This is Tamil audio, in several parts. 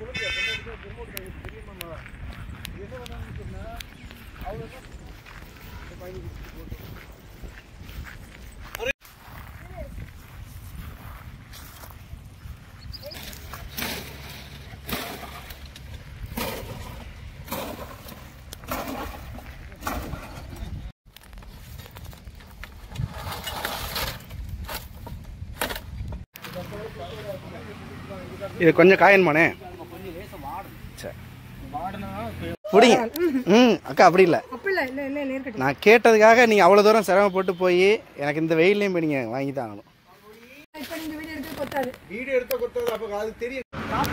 இது கொஞ்சம் காயன்மானே சரி பிடிங்க ம் அக்கா அப்படி இல்லை அப்படி இல்லை இல்லை இல்லை இல்லை இருக்கட்டும் நான் கேட்டதுக்காக நீங்கள் அவ்வளோ தூரம் சிரமப்பட்டு போய் எனக்கு இந்த வெயிலையும் போய் நீங்கள் வாங்கி தான் ஆகணும் இப்போ நீங்கள் வீடியோ எடுத்து கொத்தாது வீடியோ எடுத்த கொடுத்தது அப்போ அது தெரியும்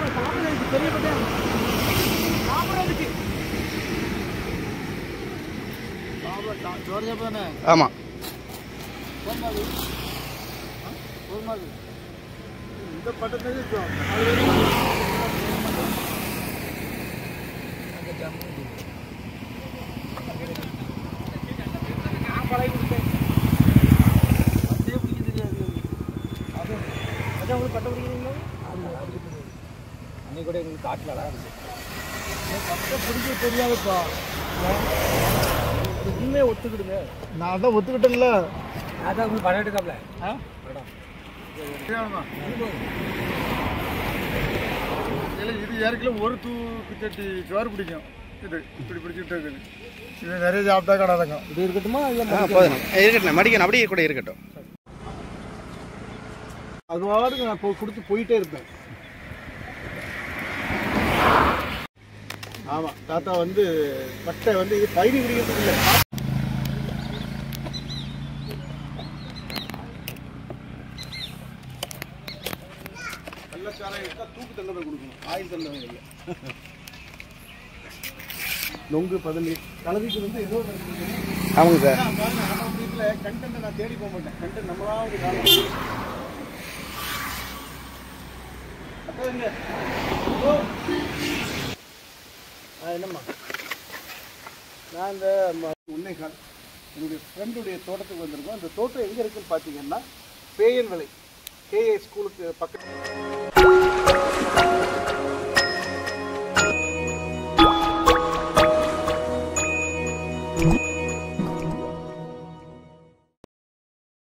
ஆமாம் இந்த பட்டத்துக்கு பிடிக்க தெரியாதுப்பா உண்மையை ஒத்துக்கிடுங்க நான் அதான் ஒத்துக்கிட்டேன்ல அதான் உங்களுக்கு படம் எடுக்காப்ல இல்லை இது ஏற்கனவே ஒரு தூக்கு தட்டி சோறு பிடிக்கும் இது இப்படி பிடிச்சிட்டு இருக்குது இது நிறைய சாப்பிட்டா கிடாதங்க இது இருக்கட்டுமா ஆ போதும் இருக்கட்டும் மடிக்கணும் அப்படியே கூட இருக்கட்டும் அது வாட்டுக்கு நான் போ- கொடுத்து போயிட்டே இருப்பேன் ஆமா தாத்தா வந்து பட்டை வந்து இது பயிர் பிடிக்கிறதுக்கு இல்லை கள்ளச்சாலை எடுத்தா தூக்கு தண்டனை கொடுக்கணும் ஆயுள் தண்டனை இல்லை நொங்கு பதினெட்டு கலவிக்கு வந்து ஏதோ ஒரு ஆமாங்க சார் நான் பாருங்க, நம்ம வீட்டுல content நான் தேடி போக மாட்டேன் content நம்மளா ஒரு காலம் அக்கா எங்க? ஓ. ஆ, என்னம்மா நான் இந்த ம- உன்னை கால் என்னுடைய ஃப்ரெண்டுடைய தோட்டத்துக்கு வந்திருக்கோம் அந்த தோட்டம் எங்கே இருக்குன்னு பார்த்தீங்கன்னா பேயன் விலை கேஏ ஸ்கூலுக்கு பக்கத்து